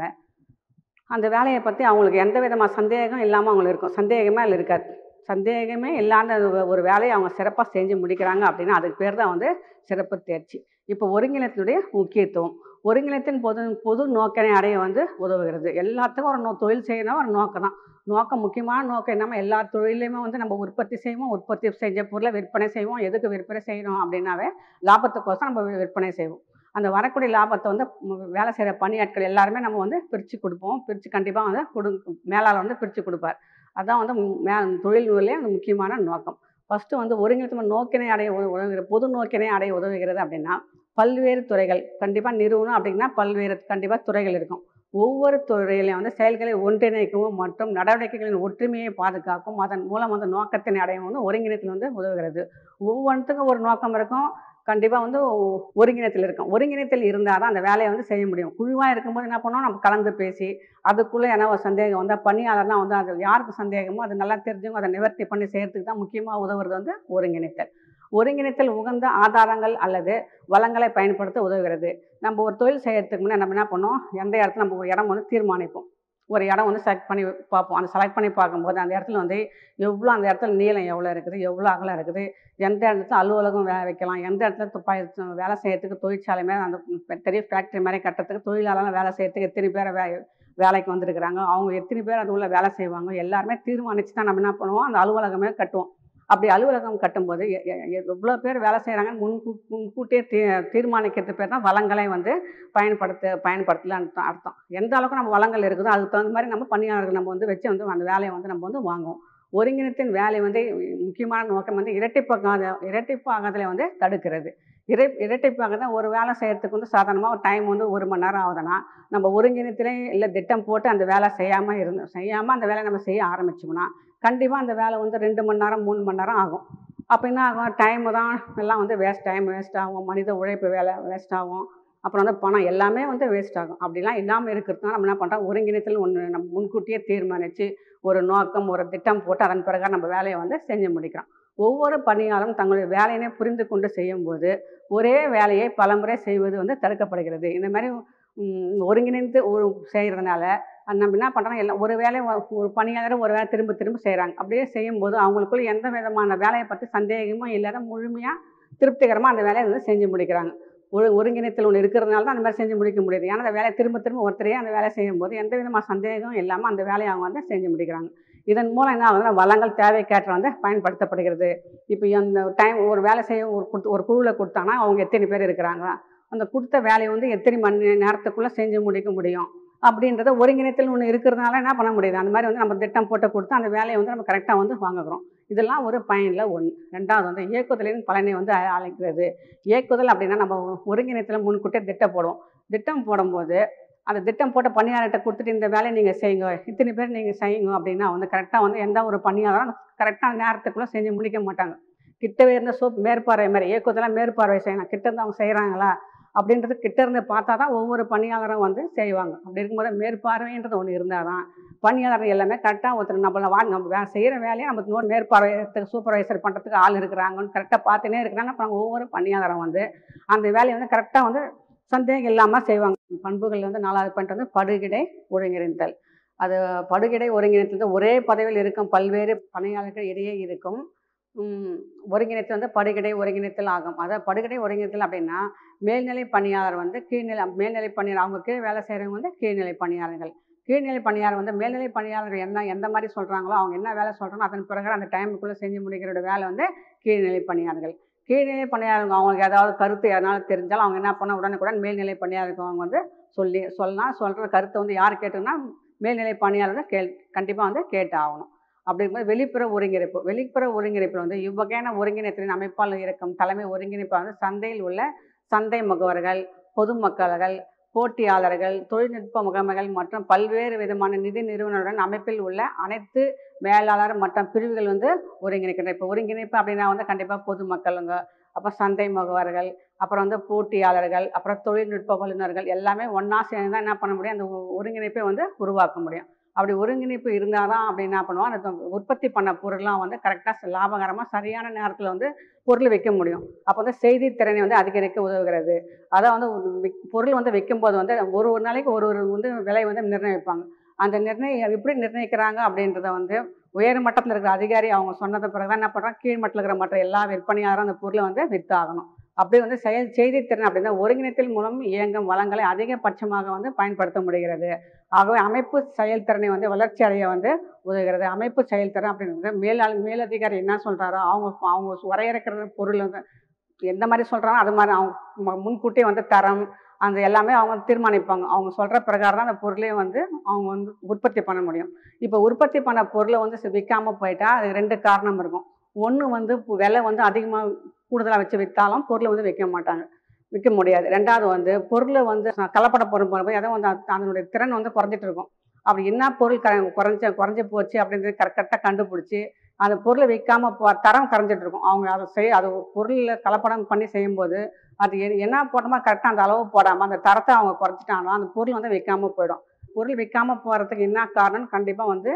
அந்த வேலையை பற்றி அவங்களுக்கு எந்த விதமான சந்தேகம் இல்லாமல் அவங்களுக்கு இருக்கும் சந்தேகமே அதில் இருக்காது சந்தேகமே இல்லாத ஒரு- ஒரு வேலையை அவங்க சிறப்பாக செஞ்சு முடிக்கிறாங்க அப்படின்னா அதுக்கு பேர் தான் வந்து சிறப்பு தேர்ச்சி இப்போ ஒருங்கிணைத்தினுடைய முக்கியத்துவம் ஒருங்கிணைத்தின் பொது பொது நோக்கினை அடைய வந்து உதவுகிறது எல்லாத்துக்கும் ஒரு நோ தொழில் செய்யணும் ஒரு நோக்கம் தான் நோக்கம் முக்கியமான நோக்கம் என்னமா எல்லா தொழிலையுமே வந்து நம்ம உற்பத்தி செய்வோம் உற்பத்தி செஞ்ச பொருளை விற்பனை செய்வோம் எதுக்கு விற்பனை செய்யணும் அப்படின்னாவே லாபத்துக்கோசம் நம்ம வி- விற்பனை செய்வோம் அந்த வரக்கூடிய லாபத்தை வந்து ம், வேலை செய்கிற பணியாட்கள் எல்லாருமே நம்ம வந்து பிரித்து கொடுப்போம் பிரித்து கண்டிப்பாக வந்து கொடு மேலாளர் வந்து பிரித்து கொடுப்பார் அதான் வந்து ம், மே தொழில் நூலே அந்த முக்கியமான நோக்கம் ஃபஸ்ட்டு வந்து ஒருங்கிணைத்து நோக்கினை அடைய உத- உதவுகிற பொது நோக்கினை அடைய உதவுகிறது அப்படின்னா பல்வேறு துறைகள் கண்டிப்பாக நிறுவனம் அப்படின்னா பல்வேறு கண்டிப்பாக துறைகள் இருக்கும் ஒவ்வொரு துறையிலையும் வந்து செயல்களை ஒன்றிணைக்கவும் மற்றும் நடவடிக்கைகளின் ஒற்றுமையை பாதுகாக்கும் அதன் மூலம் வந்து நோக்கத்தினை அடையவும் வந்து ஒருங்கிணைத்தல் வந்து உதவுகிறது ஒவ்வொன்றுத்துக்கும் ஒரு நோக்கம் இருக்கும் கண்டிப்பாக வந்து ஒ- ஒருங்கிணைத்தல் இருக்கும் ஒருங்கிணைத்தல் இருந்தால் தான் அந்த வேலையை வந்து செய்ய முடியும் குழுவாக இருக்கும்போது என்ன பண்ணோம் நம்ம கலந்து பேசி அதுக்குள்ளே என்ன ஒரு சந்தேகம் வந்தால் பணியாளர்லாம் வந்து அது யாருக்கு சந்தேகமோ அது நல்லா தெரிஞ்சவங்க அதை நிவர்த்தி பண்ணி செய்கிறதுக்கு தான் முக்கியமாக உதவுறது வந்து ஒருங்கிணைத்தல் ஒருங்கிணைத்தல் உகந்த ஆதாரங்கள் அல்லது வளங்களை பயன்படுத்த உதவுகிறது நம்ம ஒரு தொழில் செய்யறதுக்கு முன்னாடி நம்ம என்ன பண்ணோம் எந்த இடத்துல நம்ம ஒரு இடம் வந்து தீர்மானிப்போம் ஒரு இடம் வந்து செலக்ட் பண்ணி பார்ப்போம் அந்த செலக்ட் பண்ணி பார்க்கும்போது அந்த இடத்துல வந்து எவ்வளோ அந்த இடத்துல நீளம் எவ்வளோ இருக்குது எவ்வளோ அகலம் இருக்குது எந்த இடத்துல அலுவலகம் வே வைக்கலாம் எந்த இடத்துல துப்பாய் வேலை செய்யறதுக்கு தொழிற்சாலை மேலே அந்த பெரிய ஃபேக்ட்ரி மாதிரி கட்டுறதுக்கு தொழிலாளர்கள் வேலை செய்யறதுக்கு எத்தனை பேர் வே வேலைக்கு வந்திருக்கிறாங்க அவங்க எத்தனை பேர் அது உள்ள வேலை செய்வாங்க எல்லாருமே தீர்மானித்து தான் நம்ம என்ன பண்ணுவோம் அந்த அலுவலகமே கட்டுவோம் அப்படி அலுவலகம் கட்டும்போது எ- எ- எ- எவ்வளோ பேர் வேலை செய்கிறாங்கன்னு முன்கூ முன்கூட்டியே தீ தீர்மானிக்கிறது பேர் தான் வளங்களை வந்து பயன்படுத்த பயன்படுத்தலான்னு அர்த்தம் அர்த்தம் எந்த அளவுக்கு நம்ம வளங்கள் இருக்குதோ அதுக்கு தகுந்த மாதிரி நம்ம பணியாளர்கள் நம்ம வந்து வச்சு வந்து அந்த வேலையை வந்து நம்ம வந்து வாங்குவோம் ஒருங்கிணைத்தின் வேலை வந்து முக்கியமான நோக்கம் வந்து இரட்டிப்பாகாத இரட்டிப்பாகாதலை வந்து தடுக்கிறது இறை இரட்டிப்பாக ஒரு வேலை செய்யறதுக்கு வந்து சாதாரணமாக ஒரு டைம் வந்து ஒரு மணி நேரம் ஆகுதுன்னா நம்ம ஒருங்கிணைத்திலே இல்லை திட்டம் போட்டு அந்த வேலை செய்யாமல் இருந்து செய்யாமல் அந்த வேலையை நம்ம செய்ய ஆரம்பிச்சோம்னா கண்டிப்பாக அந்த வேலை வந்து ரெண்டு மணி நேரம் மூணு மணி நேரம் ஆகும் அப்போ என்ன ஆகும் டைமு தான் எல்லாம் வந்து வேஸ்ட் டைம் வேஸ்ட் ஆகும் மனித உழைப்பு வேலை வேஸ்ட் ஆகும் அப்புறம் வந்து பணம் எல்லாமே வந்து வேஸ்ட் ஆகும் அப்படிலாம் இல்லாமல் இருக்கிறதுனால நம்ம என்ன பண்ணுறோம் ஒருங்கிணைத்தல் ஒன்று நம்ம முன்கூட்டியே தீர்மானித்து ஒரு நோக்கம் ஒரு திட்டம் போட்டு அதன் பிரகாரம் நம்ம வேலையை வந்து செஞ்சு முடிக்கிறோம் ஒவ்வொரு பணியாளரும் தங்களுடைய வேலையினை புரிந்து கொண்டு செய்யும்போது ஒரே வேலையை பலமுறை செய்வது வந்து தடுக்கப்படுகிறது இந்த மாதிரி ம், ஒருங்கிணைந்து ஒரு செய்கிறதுனால நம்ம என்ன பண்ணுறோம் எல்லாம் ஒரு வேலையை ஒ- ஒரு பணியாளர் ஒரு வேலை திரும்ப திரும்ப செய்கிறாங்க அப்படியே செய்யும்போது அவங்களுக்குள்ள எந்த விதமான வேலையை பற்றி சந்தேகமும் இல்லாத முழுமையாக திருப்திகரமாக அந்த வேலையை வந்து செஞ்சு முடிக்கிறாங்க ஒரு ஒருங்கிணைத்தல் ஒன்று இருக்கிறதுனால தான் அந்த மாதிரி செஞ்சு முடிக்க முடியுது ஏன்னா அந்த வேலையை திரும்ப திரும்ப ஒருத்தரையே அந்த வேலையை செய்யும்போது எந்த விதமான சந்தேகம் இல்லாமல் அந்த வேலையை அவங்க வந்து செஞ்சு முடிக்கிறாங்க இதன் மூலம் என்ன ஆகுதுன்னா வளங்கள் தேவைக்கேற்ற வந்து பயன்படுத்தப்படுகிறது இப்போ அந்த டைம் ஒரு வேலை செய்ய ஒரு கொடுத்து ஒரு குழுவில் கொடுத்தாங்கன்னா அவங்க எத்தனை பேர் இருக்கிறாங்க அந்த கொடுத்த வேலையை வந்து எத்தனை மணி நேரத்துக்குள்ளே செஞ்சு முடிக்க முடியும் அப்படின்றத ஒருங்கிணைத்தல் ஒன்று இருக்கிறதுனால என்ன பண்ண முடியுது அந்த மாதிரி வந்து நம்ம திட்டம் போட்டு கொடுத்து அந்த வேலையை வந்து நம்ம கரெக்டாக வந்து வாங்குகிறோம் இதெல்லாம் ஒரு பயனில் ஒன்று ரெண்டாவது வந்து இயக்குதலின் பலனை வந்து அ- அழைக்கிறது இயக்குதல் அப்படின்னா நம்ம ஒருங்கிணைத்தல முன்கூட்டியே திட்டம் போடுவோம் திட்டம் போடும்போது அந்த திட்டம் போட்ட பணியாளர்கிட்ட கொடுத்துட்டு இந்த வேலையை நீங்கள் செய்யுங்க இத்தனை பேர் நீங்கள் செய்யுங்க அப்படின்னா வந்து கரெக்டாக வந்து எந்த ஒரு பணியாளரும் கரெக்டாக நேரத்துக்குள்ளே செஞ்சு முடிக்க மாட்டாங்க கிட்டவே இருந்த சோப் மேற்பார்வை மாதிரி இயக்குதலாக மேற்பார்வை செய்யணும் கிட்ட இருந்து அவங்க செய்கிறாங்களா அப்படின்றது கிட்ட இருந்து பார்த்தா தான் ஒவ்வொரு பணியாளரும் வந்து செய்வாங்க அப்படி இருக்கும்போது மேற்பார்வைன்றது ஒன்று இருந்தால் தான் பணியாளர் எல்லாமே கரெக்டாக ஒருத்தர் நம்மள வா நம்ம வே செய்கிற வேலையை நம்ம இன்னொரு மேற்பார்வையத்துக்கு சூப்பர்வைசர் பண்ணுறதுக்கு ஆள் இருக்கிறாங்கன்னு கரெக்டாக பார்த்துனே இருக்கிறாங்க அப்புறம் ஒவ்வொரு பணியாளரும் வந்து அந்த வேலையை வந்து கரெக்டாக வந்து சந்தேகம் இல்லாமல் செய்வாங்க பண்புகள் வந்து நாலாவது பாயிண்ட் வந்து படுகிடை ஒருங்கிணைத்தல் அது படுகிடை ஒருங்கிணைத்தல் வந்து ஒரே பதவியில் இருக்கும் பல்வேறு பணியாளர்கள் இடையே இருக்கும் ம், ஒருங்கிணைத்தல் வந்து படுகிடை ஒருங்கிணைத்தல் ஆகும் அதாவது படுகிடை ஒருங்கிணைத்தல் அப்படின்னா மேல்நிலை பணியாளர் வந்து கீழ்நிலை மேல்நிலை பணியாளர் அவங்க கீழ் வேலை செய்கிறவங்க வந்து கீழ்நிலை பணியாளர்கள் கீழ்நிலை பணியாளர் வந்து மேல்நிலை பணியாளர்கள் என்ன எந்த மாதிரி சொல்கிறாங்களோ அவங்க என்ன வேலை சொல்கிறாங்களோ அதன் பிறகு அந்த டைமுக்குள்ளே செஞ்சு முடிக்கிறோட வேலை வந்து கீழ்நிலை பணியாளர்கள் கீழ்நிலை பணியாளர்கள் அவங்களுக்கு ஏதாவது கருத்து எதனாலும் தெரிஞ்சாலும் அவங்க என்ன பண்ண உடனுக்குடன் மேல்நிலை பணியாளருக்கு அவங்க வந்து சொல்லி சொல்லலாம் சொல்கிற கருத்தை வந்து யார் கேட்டுன்னா மேல்நிலை பணியாளர் தான் கேள் கண்டிப்பாக வந்து கேட்டு ஆகணும் அப்படி இருக்கும்போது வெளிப்புற ஒருங்கிணைப்பு வெளிப்புற ஒருங்கிணைப்பில் வந்து இவ்வகையான ஒருங்கிணைப்பின் அமைப்பால் இருக்கும் தலைமை ஒருங்கிணைப்பாக வந்து சந்தையில் உள்ள சந்தை முகவர்கள் பொதுமக்கள்கள் போட்டியாளர்கள் தொழில்நுட்ப முகமைகள் மற்றும் பல்வேறு விதமான நிதி நிறுவனருடன் அமைப்பில் உள்ள அனைத்து மேலாளர் மற்றும் பிரிவுகள் வந்து ஒருங்கிணைக்கின்றன இப்போ ஒருங்கிணைப்பு அப்படின்னா வந்து கண்டிப்பாக பொதுமக்களுங்க அப்புறம் சந்தை முகவர்கள் அப்புறம் வந்து போட்டியாளர்கள் அப்புறம் தொழில்நுட்ப வல்லுநர்கள் எல்லாமே ஒன்றா சேர்ந்து தான் என்ன பண்ண முடியும் அந்த ஒ- ஒருங்கிணைப்பை வந்து உருவாக்க முடியும் அப்படி ஒருங்கிணைப்பு இருந்தால் தான் அப்படி என்ன பண்ணுவோம் அந்த உற்பத்தி பண்ண பொருள்லாம் வந்து கரெக்டாக லாபகரமாக சரியான நேரத்தில் வந்து பொருள் விற்க முடியும் அப்போ வந்து செய்தி திறனை வந்து அதிகரிக்க உதவுகிறது அதான் வந்து ஒரு விக்- பொருள் வந்து விற்கும்போது வந்து ஒரு ஒரு நாளைக்கு ஒரு ஒரு வந்து விலை வந்து நிர்ணயிப்பாங்க அந்த நிர்ணயம் எப்படி நிர்ணயிக்கிறாங்க அப்படின்றத வந்து உயர் மட்டத்தில் இருக்கிற அதிகாரி அவங்க சொன்னது பிறகு தான் என்ன பண்ணுறாங்க கீழ் மட்டத்தில் இருக்கிற மற்ற எல்லா விற்பனையாளரும் அந்த பொருளை வந்து விற்றாகணும் அப்படி வந்து செயல் செய்தித்திறன் அப்படின்னா ஒருங்கிணைத்தல் மூலம் இயங்கும் வளங்களை அதிகபட்சமாக வந்து பயன்படுத்த முடிகிறது ஆகவே அமைப்பு செயல்திறனை வந்து வளர்ச்சி அடைய வந்து உதவுகிறது அமைப்பு செயல்திறன் அப்படின்றது மேலாள் மேலதிகாரி என்ன சொல்கிறாரோ அவங்க அவங்க வரையறுக்கிற பொருள் வந்து எந்த மாதிரி சொல்கிறாங்க அது மாதிரி அவங்க மு- முன்கூட்டியே வந்து தரம் அந்த எல்லாமே அவங்க தீர்மானிப்பாங்க அவங்க சொல்கிற பிரகாரம் தான் அந்த பொருளே வந்து அவங்க வந்து உற்பத்தி பண்ண முடியும் இப்போ உற்பத்தி பண்ண பொருளை வந்து விற்காம போயிட்டா அது ரெண்டு காரணம் இருக்கும் ஒன்று வந்து பு- விலை வந்து அதிகமாக கூடுதலாக வச்சு விற்றாலும் பொருளை வந்து விற்க மாட்டாங்க விற்க முடியாது ரெண்டாவது வந்து பொருளை வந்து கலப்பட பொருள் போகும்போது எதை வந்து அது- அதனுடைய திறன் வந்து குறைஞ்சிட்டு இருக்கும் அப்படி என்ன பொருள் க குறைஞ்ச குறைஞ்சி போச்சு அப்படின்றது கரெக்டாக கண்டுபிடிச்சி அந்த பொருளை விற்காம போ தரம் கரைஞ்சிட்டு இருக்கும் அவங்க அதை செய் அது பொருளில் கலப்படம் பண்ணி செய்யும்போது அது எ- என்ன போட்டோமோ கரெக்டாக அந்த அளவு போடாமல் அந்த தரத்தை அவங்க குறைச்சிட்டாங்கன்னா அந்த பொருள் வந்து விற்காம போயிடும் பொருள் விற்காம போகிறதுக்கு என்ன காரணம்னு கண்டிப்பாக வந்து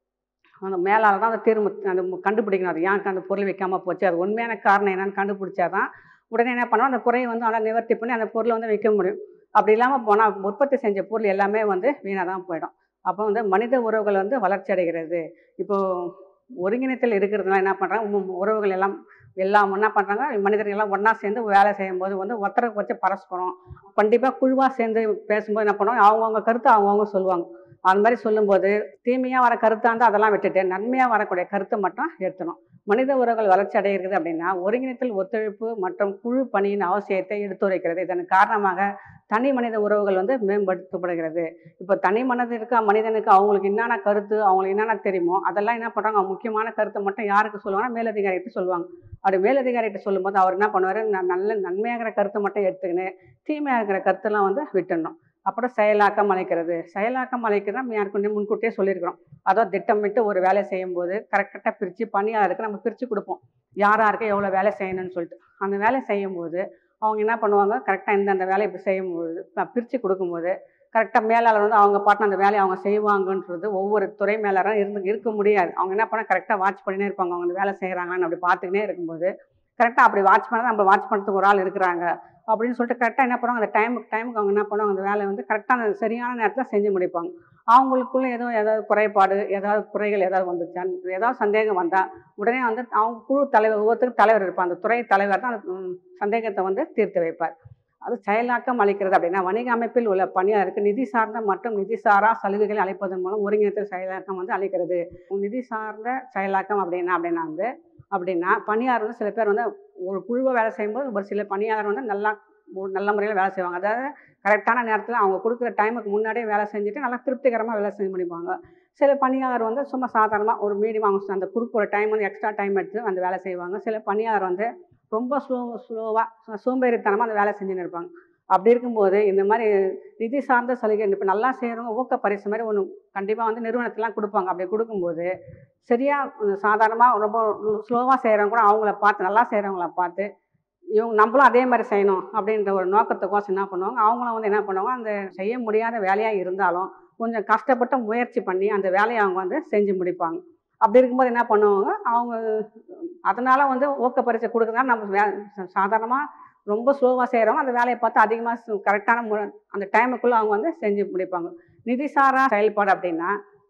அந்த மேலாளர் தான் அந்த தீர்வு அந்த மு- கண்டுபிடிக்கணும் அது ஏன் அந்த பொருள் விற்காம போச்சு அது உண்மையான காரணம் என்னன்னு கண்டுபிடிச்சாதான் உடனே என்ன பண்ணுவோம் அந்த குறையை வந்து அதை நிவர்த்தி பண்ணி அந்த பொருளை வந்து விற்க முடியும் அப்படி இல்லாமல் போனால் உற்பத்தி செஞ்ச பொருள் எல்லாமே வந்து வீணாக தான் போயிடும் அப்போ வந்து மனித உறவுகள் வந்து வளர்ச்சி அடைகிறது இப்போ ஒருங்கிணைத்தல் இருக்கிறதுனால என்ன பண்ணுறாங்க உறவுகள் எல்லாம் எல்லாம் என்ன பண்ணுறாங்க மனிதர்கள் எல்லாம் ஒன்றா சேர்ந்து வேலை செய்யும்போது வந்து ஒருத்தருக்கு வச்சு பரஸ்பரம் கண்டிப்பாக குழுவாக சேர்ந்து பேசும்போது என்ன பண்ணுவாங்க அவங்கவுங்க கருத்தை அவங்கவுங்க சொல்லுவாங்க அந்த மாதிரி சொல்லும்போது தீமையாக வர கருத்தாக இருந்தால் அதெல்லாம் விட்டுட்டு நன்மையாக வரக்கூடிய கருத்தை மட்டும் எடுத்தணும் மனித உறவுகள் வளர்ச்சி அடைகிறது அப்படின்னா ஒருங்கிணைத்தல் ஒத்துழைப்பு மற்றும் குழு பணியின் அவசியத்தை எடுத்துரைக்கிறது இதன் காரணமாக தனி மனித உறவுகள் வந்து மேம்படுத்தப்படுகிறது இப்போ தனி மனிதனுக்கு மனிதனுக்கு அவங்களுக்கு என்னென்ன கருத்து அவங்களுக்கு என்னென்ன தெரியுமோ அதெல்லாம் என்ன பண்ணுறாங்க முக்கியமான கருத்தை மட்டும் யாருக்கு சொல்லுவாங்கன்னா மேலதிகாரிகிட்ட சொல்லுவாங்க அப்படி மேலதிகாரிகிட்ட சொல்லும்போது அவர் என்ன பண்ணுவார் நல்ல நன்மையாகிற கருத்தை மட்டும் எடுத்துக்கின்னு தீமையாக இருக்கிற கருத்தெல்லாம் வந்து விட்டுடணும் அப்புறம் செயலாக்கம் அழைக்கிறது செயலாக்கம் அழைக்கிறது யாருக்கு முன்கூட்டியே சொல்லியிருக்கிறோம் அதாவது திட்டமிட்டு ஒரு வேலை செய்யும்போது கரெக்டாக பிரித்து பணியாளருக்கு நம்ம பிரித்து கொடுப்போம் யார் யாருக்கு எவ்வளோ வேலை செய்யணும்னு சொல்லிட்டு அந்த வேலை செய்யும்போது அவங்க என்ன பண்ணுவாங்க கரெக்டாக இந்தந்த வேலையை இப்படி செய்யும்போது பிரித்து கொடுக்கும்போது கரெக்டாக மேலாளர் வந்து அவங்க பாட்டு அந்த வேலையை அவங்க செய்வாங்கன்றது ஒவ்வொரு துறை மேலாளரும் இருந்து இருக்க முடியாது அவங்க என்ன பண்ணால் கரெக்டாக வாட்ச் பண்ணினே இருப்பாங்க அவங்க அந்த வேலை செய்கிறாங்கன்னு அப்படி பார்த்துக்கினே இருக்கும்போது கரெக்டாக அப்படி வாட்ச் பண்ணால் நம்ம வாட்ச் பண்ணுறதுக்கு ஒரு ஆள் இருக்கிறாங்க அப்படின்னு சொல்லிட்டு கரெக்டாக என்ன பண்ணுவாங்க அந்த டைமுக்கு டைமுக்கு அவங்க என்ன பண்ணுவாங்க அந்த வேலையை வந்து கரெக்டாக அந்த சரியான நேரத்தில் செஞ்சு முடிப்பாங்க அவங்களுக்குள்ள ஏதோ ஏதாவது குறைபாடு ஏதாவது குறைகள் ஏதாவது வந்துச்சான்னு ஏதாவது சந்தேகம் வந்தால் உடனே வந்து அவங்க குழு தலைவர் ஒவ்வொருத்தருக்கு தலைவர் இருப்பார் அந்த துறை தலைவர் தான் அந்த ம், சந்தேகத்தை வந்து தீர்த்து வைப்பார் அது செயலாக்கம் அளிக்கிறது அப்படின்னா வணிக அமைப்பில் உள்ள பணியாளருக்கு நிதி சார்ந்த மற்றும் நிதி சாரா சலுகைகளை அளிப்பதன் மூலம் ஒருங்கிணைத்த செயலாக்கம் வந்து அளிக்கிறது நிதி சார்ந்த செயலாக்கம் அப்படின்னா அப்படின்னா வந்து அப்படின்னா பணியாளர் வந்து சில பேர் வந்து ஒரு குழுவை வேலை செய்யும்போது ஒரு சில பணியாளர் வந்து நல்லா ஒரு நல்ல முறையில் வேலை செய்வாங்க அதாவது கரெக்டான நேரத்தில் அவங்க கொடுக்குற டைமுக்கு முன்னாடியே வேலை செஞ்சுட்டு நல்லா திருப்திகரமாக வேலை செஞ்சு முடிப்பாங்க சில பணியாளர் வந்து சும்மா சாதாரணமாக ஒரு மீடியம் அவங்க அந்த கொடுக்குற டைம் வந்து எக்ஸ்ட்ரா டைம் எடுத்து அந்த வேலை செய்வாங்க சில பணியாளர் வந்து ரொம்ப ஸ்லோ ஸ்லோவாக சோம்பேறித்தனமாக அந்த வேலை செஞ்சுன்னு இருப்பாங்க அப்படி இருக்கும்போது இந்த மாதிரி நிதி சார்ந்த சலுகை இப்போ நல்லா செய்கிறவங்க ஊக்க பரிசு மாதிரி ஒன்று கண்டிப்பாக வந்து நிறுவனத்துலாம் கொடுப்பாங்க அப்படி கொடுக்கும்போது சரியாக சாதாரணமாக ரொம்ப ஸ்லோவாக செய்கிறவங்க கூட அவங்கள பார்த்து நல்லா செய்கிறவங்கள பார்த்து இவங்க நம்மளும் அதே மாதிரி செய்யணும் அப்படின்ற ஒரு நோக்கத்துக்கோசம் என்ன பண்ணுவாங்க அவங்களும் வந்து என்ன பண்ணுவாங்க அந்த செய்ய முடியாத வேலையாக இருந்தாலும் கொஞ்சம் கஷ்டப்பட்டு முயற்சி பண்ணி அந்த வேலையை அவங்க வந்து செஞ்சு முடிப்பாங்க அப்படி இருக்கும்போது என்ன பண்ணுவாங்க அவங்க அதனால் வந்து ஊக்க பரிசை கொடுக்குறதுனால நம்ம வே சாதாரணமாக ரொம்ப ஸ்லோவாக செய்கிறவங்க அந்த வேலையை பார்த்து அதிகமாக கரெக்டான மு அந்த டைமுக்குள்ளே அவங்க வந்து செஞ்சு முடிப்பாங்க நிதிசாரா செயல்பாடு அப்படின்னா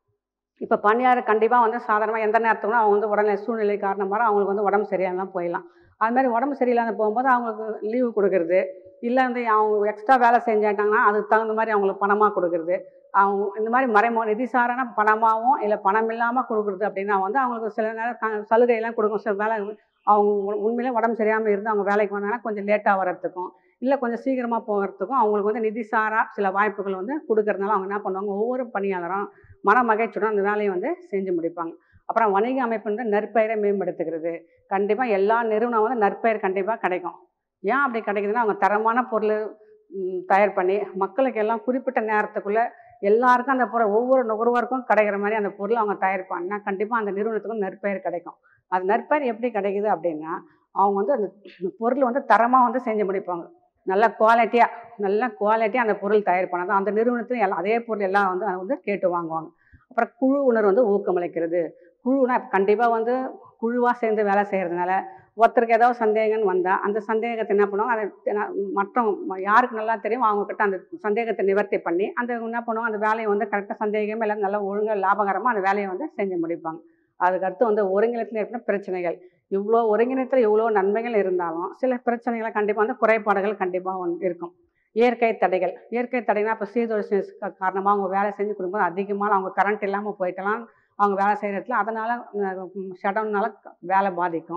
இப்போ பணியாளர் கண்டிப்பாக வந்து சாதாரணமாக எந்த நேரத்துக்கும் அவங்க வந்து உடனே சூழ்நிலை காரணமாக அவங்களுக்கு வந்து உடம்பு சரியாமலாம் போயிடலாம் அது மாதிரி உடம்பு சரியில்லாத போகும்போது அவங்களுக்கு லீவு கொடுக்கறது இல்லை வந்து அவங்க எக்ஸ்ட்ரா வேலை செஞ்சாட்டாங்கன்னா அதுக்கு தகுந்த மாதிரி அவங்களுக்கு பணமாக கொடுக்குறது அவங்க இந்த மாதிரி மறைமுக நிதிசாரான பணமாகவும் இல்லை பணம் இல்லாமல் கொடுக்குறது அப்படின்னா வந்து அவங்களுக்கு சில நேரம் க- சலுகையெல்லாம் கொடுக்கும் சில வேலை அவங்க உ- உண்மையிலே உடம்பு சரியாமல் இருந்து அவங்க வேலைக்கு வந்தாங்கன்னா கொஞ்சம் லேட்டாக வர்றதுக்கும் இல்லை கொஞ்சம் சீக்கிரமாக போகிறதுக்கும் அவங்களுக்கு வந்து நிதிசாரா சில வாய்ப்புகள் வந்து கொடுக்கறதுனால அவங்க என்ன பண்ணுவாங்க ஒவ்வொரு பணியாளரும் மன மகிழ்ச்சியுடன் அந்த வேலையை வந்து செஞ்சு முடிப்பாங்க அப்புறம் வணிக அமைப்பு வந்து நற்பெயரை மேம்படுத்துகிறது கண்டிப்பாக எல்லா நிறுவனம் வந்து நற்பெயர் கண்டிப்பாக கிடைக்கும் ஏன் அப்படி கிடைக்குதுன்னா அவங்க தரமான பொருள் ம், தயார் பண்ணி மக்களுக்கு எல்லாம் குறிப்பிட்ட நேரத்துக்குள்ளே எல்லாருக்கும் அந்த பொருள் ஒவ்வொரு நுகர்வோருக்கும் கிடைக்கிற மாதிரி அந்த பொருளை அவங்க தயார் பண்ணா கண்டிப்பாக அந்த நிறுவனத்துக்கும் நற்பெயர் கிடைக்கும் அது நற்பெயர் எப்படி கிடைக்குது அப்படின்னா அவங்க வந்து அந்த பொருள் வந்து தரமாக வந்து செஞ்சு முடிப்பாங்க நல்ல குவாலிட்டியாக நல்ல குவாலிட்டியாக அந்த பொருள் தயார் பண்ணாதான் அந்த நிறுவனத்தில் எல்லாம் அதே பொருள் எல்லாம் வந்து அதை வந்து கேட்டு வாங்குவாங்க அப்புறம் குழு உணர்வு வந்து ஊக்கமளிக்கிறது குழுனா கண்டிப்பாக வந்து குழுவாக சேர்ந்து வேலை செய்கிறதுனால ஒருத்தருக்கு ஏதாவது சந்தேகம்னு வந்தால் அந்த சந்தேகத்தை என்ன பண்ணுவாங்க அதை தெ- மற்ற யாருக்கு நல்லா தெரியும் அவங்கக்கிட்ட அந்த சந்தேகத்தை நிவர்த்தி பண்ணி அந்த என்ன பண்ணுவாங்க அந்த வேலையை வந்து கரெக்டாக சந்தேகமே எல்லாம் நல்லா ஒழுங்காக லாபகரமாக அந்த வேலையை வந்து செஞ்சு முடிப்பாங்க அதுக்கடுத்து வந்து ஒருங்கிணைத்தில் ஏற்பட்ட பிரச்சனைகள் இவ்வளோ ஒருங்கிணைத்தில் இவ்வளோ நன்மைகள் இருந்தாலும் சில பிரச்சனைகளை கண்டிப்பாக வந்து குறைபாடுகள் கண்டிப்பாக ஒன்று இருக்கும் இயற்கை தடைகள் இயற்கை தடைனா இப்போ சீதோஷ காரணமாக அவங்க வேலை செஞ்சு கொடுக்கும்போது அதிகமாக அவங்க கரண்ட் இல்லாமல் போயிட்டலாம் அவங்க வேலை செய்கிற இடத்துல அதனால் ஷடவுனால வேலை பாதிக்கும்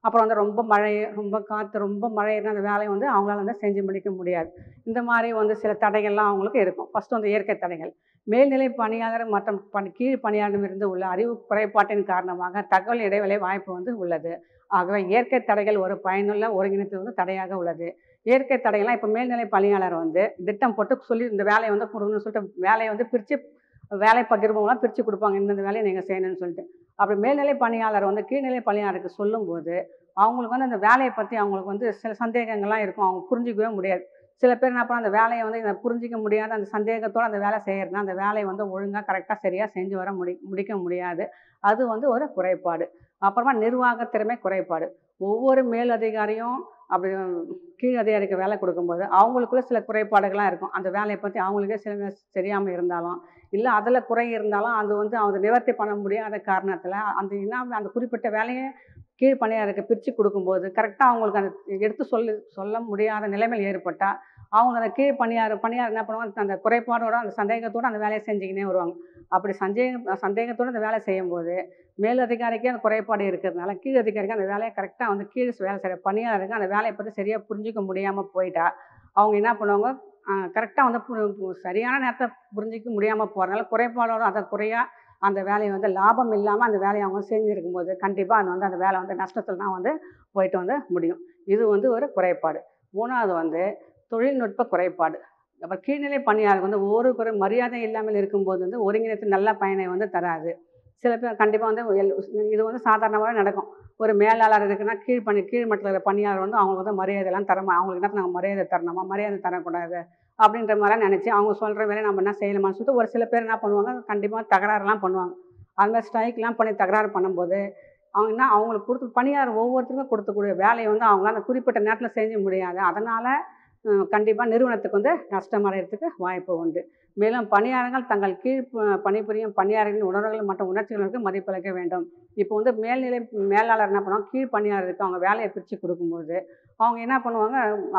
அப்புறம் வந்து ரொம்ப மழை ரொம்ப காற்று ரொம்ப மழை இருந்தால் அந்த வேலையை வந்து அவங்களால வந்து செஞ்சு முடிக்க முடியாது இந்த மாதிரி வந்து சில தடைகள்லாம் அவங்களுக்கு இருக்கும் ஃபஸ்ட்டு வந்து இயற்கை தடைகள் மேல்நிலை பணியாளர் மற்றும் பணி கீழ் பணியாளரிடமிருந்து உள்ள அறிவு குறைபாட்டின் காரணமாக தகவல் இடைவேளை வாய்ப்பு வந்து உள்ளது ஆகவே இயற்கை தடைகள் ஒரு பயனுள்ள ஒருங்கிணைத்து வந்து தடையாக உள்ளது இயற்கை தடைகள்லாம் இப்போ மேல்நிலை பணியாளர் வந்து திட்டம் போட்டு சொல்லி இந்த வேலையை வந்து கொடுக்கணும்னு சொல்லிட்டு வேலையை வந்து பிரித்து வேலை பகிர்வுலாம் பிரித்து கொடுப்பாங்க இந்தந்த வேலையை நீங்கள் செய்யணும்னு சொல்லிட்டு அப்படி மேல்நிலை பணியாளர் வந்து கீழ்நிலை பணியாளருக்கு சொல்லும்போது அவங்களுக்கு வந்து அந்த வேலையை பற்றி அவங்களுக்கு வந்து சில சந்தேகங்கள்லாம் இருக்கும் அவங்க புரிஞ்சிக்கவே முடியாது சில பேர் என்ன பண்ண அந்த வேலையை வந்து இதை புரிஞ்சிக்க முடியாத அந்த சந்தேகத்தோடு அந்த வேலை செய்யறதுனா அந்த வேலையை வந்து ஒழுங்காக கரெக்டாக சரியாக செஞ்சு வர முடி முடிக்க முடியாது அது வந்து ஒரு குறைபாடு அப்புறமா நிர்வாக திறமை குறைபாடு ஒவ்வொரு மேல் அதிகாரியும் அப்படி கீழ் அதிகாரிக்கு வேலை கொடுக்கும்போது அவங்களுக்குள்ள சில குறைபாடுகள்லாம் இருக்கும் அந்த வேலையை பற்றி அவங்களுக்கே சில தெரியாமல் இருந்தாலும் இல்லை அதில் குறை இருந்தாலும் அது வந்து அவங்க நிவர்த்தி பண்ண முடியாத காரணத்தில் அந்த என்ன அந்த குறிப்பிட்ட வேலையை கீழ் பணியாளருக்கு பிரித்து கொடுக்கும்போது கரெக்டாக அவங்களுக்கு அந்த எடுத்து சொல்லி சொல்ல முடியாத நிலைமையில் ஏற்பட்டால் அவங்க அந்த கீழ் பணியார் பணியார் என்ன பண்ணுவாங்க அந்த குறைபாடோட அந்த சந்தேகத்தோடு அந்த வேலையை செஞ்சுக்கினே வருவாங்க அப்படி சந்தேக சந்தேகத்தோடு அந்த வேலை செய்யும்போது மேல் அதிகாரிக்கே அந்த குறைபாடு இருக்கிறதுனால கீழ் அதிகாரிக்கு அந்த வேலையை கரெக்டாக வந்து கீழ் வேலை செய்கிற பணியாளருக்கு அந்த வேலையை பற்றி சரியாக புரிஞ்சிக்க முடியாமல் போயிட்டா அவங்க என்ன பண்ணுவாங்க கரெக்டாக வந்து பு- பு- சரியான நேரத்தை புரிஞ்சிக்க முடியாமல் போகிறதுனால குறைபாடோட அதை குறையாக அந்த வேலையை வந்து லாபம் இல்லாமல் அந்த வேலையை அவங்க செஞ்சுருக்கும் போது கண்டிப்பாக அது வந்து அந்த வேலை வந்து நஷ்டத்தில் தான் வந்து போயிட்டு வந்து முடியும் இது வந்து ஒரு குறைபாடு மூணாவது வந்து தொழில்நுட்ப குறைபாடு அப்புறம் கீழ்நிலை பணியாளருக்கு வந்து ஒவ்வொரு மரியாதை இல்லாமல் இருக்கும்போது வந்து ஒருங்கிணைத்து நல்ல பயனை வந்து தராது சில பேர் கண்டிப்பாக வந்து எல்- இது வந்து சாதாரணமாகவே நடக்கும் ஒரு மேலாளர் இருக்குன்னா கீழ் பணி கீழ் மட்டத்தில் இருக்கிற பணியாளர் வந்து அவங்களுக்கு வந்து மரியாதைலாம் தரமா அவங்களுக்கு என்ன நாங்கள் மரியாதை தரணுமா மரியாதை தரக்கூடாது அப்படின்ற மாதிரிலாம் நினச்சி அவங்க சொல்கிற வேலையை நம்ம என்ன செய்யலாமான்னு சொல்லிட்டு ஒரு சில பேர் என்ன பண்ணுவாங்க கண்டிப்பாக தகராறுலாம் பண்ணுவாங்க அது மாதிரி ஸ்ட்ரைக்லாம் பண்ணி தகராறு பண்ணும்போது அவங்க என்ன அவங்களுக்கு கொடுத்து பணியார் ஒவ்வொருத்தருக்கும் கொடுத்தக்கூடிய வேலையை வந்து அவங்க அந்த குறிப்பிட்ட நேரத்தில் செஞ்ச முடியாது அதனால் கண்டிப்பாக நிறுவனத்துக்கு வந்து நஷ்டமடைகிறதுக்கு வாய்ப்பு உண்டு மேலும் பணியாளர்கள் தங்கள் கீழ் ப- பணிபுரியும் பணியாளர்களின் உணர்வுகள் மற்றும் உணர்ச்சிகளுக்கு மதிப்பளிக்க வேண்டும் இப்போ வந்து மேல்நிலை மேலாளர் என்ன பண்ணுவாங்க கீழ் பணியாளருக்கு அவங்க வேலையை பிரித்து கொடுக்கும்போது அவங்க என்ன பண்ணுவாங்க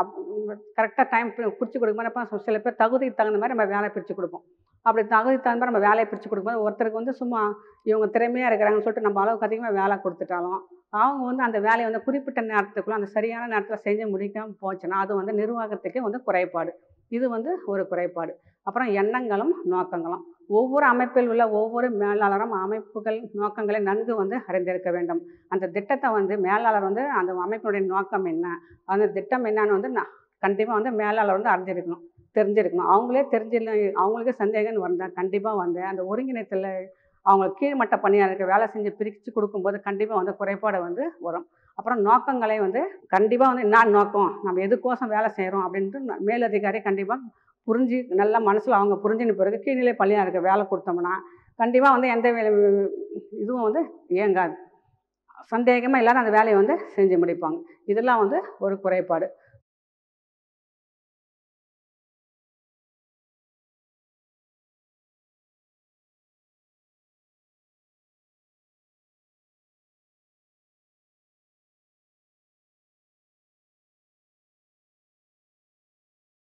கரெக்டாக டைம் பிரித்து கொடுக்கும்போது என்ன பண்ணுவாங்க, சில பேர் தகுதிக்கு தகுந்த மாதிரி நம்ம வேலையை பிரித்து கொடுப்போம் அப்படி தகுதிக்கு தகுந்த மாதிரி நம்ம வேலையை பிரித்து கொடுக்கும்போது ஒருத்தருக்கு வந்து சும்மா இவங்க திறமையாக இருக்கிறாங்கன்னு சொல்லிட்டு நம்ம அளவுக்கு அதிகமாக வேலை கொடுத்துட்டாலும் அவங்க வந்து அந்த வேலையை வந்து குறிப்பிட்ட நேரத்துக்குள்ள அந்த சரியான நேரத்தில் செஞ்சு முடிக்காமல் போச்சுன்னா அது வந்து நிர்வாகத்துக்கே வந்து குறைபாடு இது வந்து ஒரு குறைபாடு அப்புறம் எண்ணங்களும் நோக்கங்களும் ஒவ்வொரு அமைப்பில் உள்ள ஒவ்வொரு மேலாளரும் அமைப்புகள் நோக்கங்களை நன்கு வந்து அறிந்திருக்க வேண்டும் அந்த திட்டத்தை வந்து மேலாளர் வந்து அந்த அமைப்பினுடைய நோக்கம் என்ன அந்த திட்டம் என்னன்னு வந்து கண்டிப்பாக வந்து மேலாளர் வந்து அறிஞ்சிருக்கணும் தெரிஞ்சிருக்கணும் அவங்களே தெரிஞ்சில்ல அவங்களுக்கே சந்தேகம்னு வந்தால் கண்டிப்பாக வந்து அந்த ஒருங்கிணைத்தில் அவங்க கீழ்மட்ட பணியாளருக்கு வேலை செஞ்சு பிரித்து கொடுக்கும்போது கண்டிப்பாக வந்து குறைபாடு வந்து வரும் அப்புறம் நோக்கங்களை வந்து கண்டிப்பாக வந்து என்ன நோக்கம் நம்ம எதுக்கோசம் வேலை செய்கிறோம் அப்படின்ட்டு ந- மேலதிகாரி கண்டிப்பாக புரிஞ்சு நல்லா மனசில் அவங்க புரிஞ்சின பிறகு கீழ்நிலை பணியாளருக்கு வேலை கொடுத்தோம்னா கண்டிப்பாக வந்து எந்த வேலை இதுவும் வந்து இயங்காது சந்தேகமே இல்லாத அந்த வேலையை வந்து செஞ்சு முடிப்பாங்க இதெல்லாம் வந்து ஒரு குறைபாடு